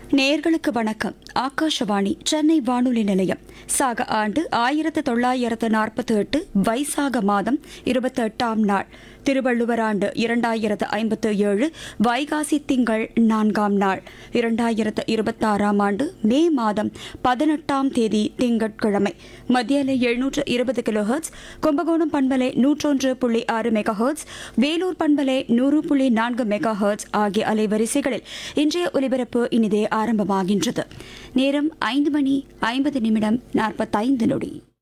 நேர்களுக்கு வணக்கம் ஆகாஷவாணி சென்னை வானொலி நிலையம் சாக ஆண்டு ஆயிரத்து தொள்ளாயிரத்து நாற்பத்தி எட்டு வைசாக மாதம் இருபத்தி எட்டாம் நாள் திருவள்ளுவர் ஆண்டு இரண்டாயிரத்து ஐம்பத்து ஏழு வைகாசி திங்கள் நான்காம் நாள் இரண்டாயிரத்து இருபத்தாறாம் ஆண்டு மே மாதம் பதினெட்டாம் தேதி திங்கட்கிழமை மத்திய எழுநூற்று இருபது கிலோஹெர்ட்ஸ் கும்பகோணம் பண்பலை நூற்றொன்று புள்ளி ஆறு மெகாஹெர்ட்ஸ் வேலூர் பண்பலை நூறு புள்ளி நான்கு மெகாஹெர்ட்ஸ் ஆகிய அலைவரிசைகளில் இன்றைய ஒலிபரப்பு இனிதே ஆரம்பமாகின்றது நேரம் ஐந்து மணி ஐம்பது நிமிடம் நாற்பத்தைந்து நொடி